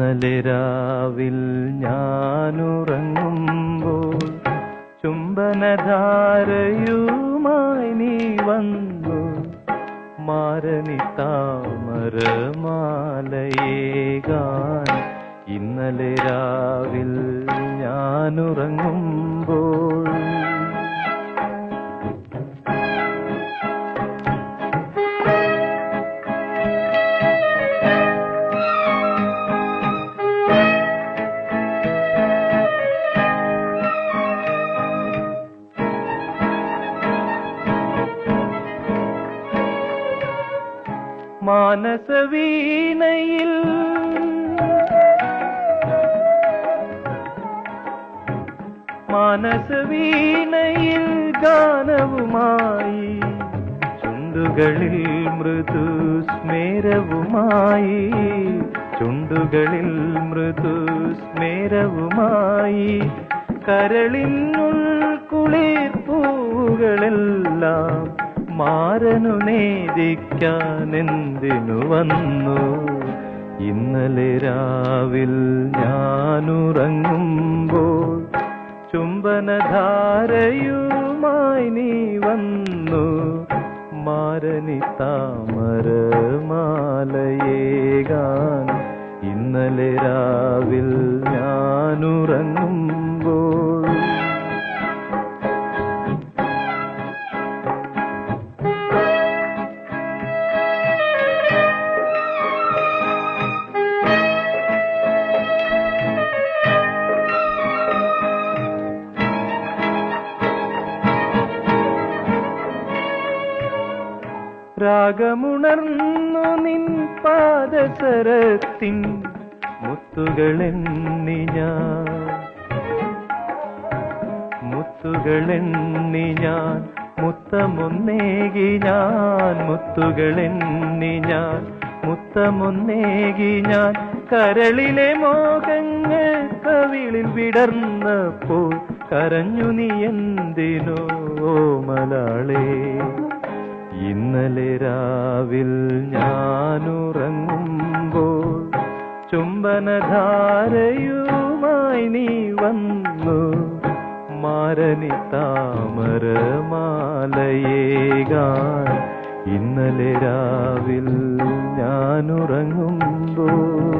ഇന്നലെ രാവിൽ ഞാനുറങ്ങുമ്പോൾ ചുംബനധാരയുമായി നീ വന്നു മാരണി താമരമാലയേകാൻ ഇന്നലെ രാവിൽ ഞാനുറങ്ങുമ്പോൾ മാനസവീണയിൽ മാനസവീണയിൽ ഗാനവുമായി ചുണ്ടുകളിൽ മൃദു സ്മേരവുമായി ചുണ്ടുകളിൽ മൃദു സ്മേരവുമായി കരളിനുൾക്കുളിർ പൂവുകളെല്ലാം മാരനു നേദിക്കാൻ എന്തിനു വന്നു ഇന്നലെ രാവിൽ ഞാനുറങ്ങുമ്പോൾ ചുംബനധാരയുമായി നീ വന്നു മാരനി താമരമാലയേകാൻ ഇന്നലെ രാവിൽ ഞാനുറങ്ങുമ്പോൾ രാഗമുണർന്നു നിൻ പാദസരത്തിൻ മുത്തുകളെണ്ണി ഞാൻ മുത്തുകളെണ്ണി ഞാൻ മുത്തമൊന്നേകി ഞാൻ മുത്തുകളെണ്ണി ഞാൻ മുത്തമൊന്നേകി ഞാൻ കരളിലെ മോഹങ്ങൾ കവിളിൽ വിടർന്നപ്പോൾ കരഞ്ഞു നീ എന്തിനോ മലാളേ ഇന്നലെ രാവിൽ ഞാനുറങ്ങുമ്പോൾ ചുംബനധാരയുമായി നീ വന്നു മാരണി താമരമാലയേകാൻ ഇന്നലെ രാവിൽ ഞാനുറങ്ങുമ്പോൾ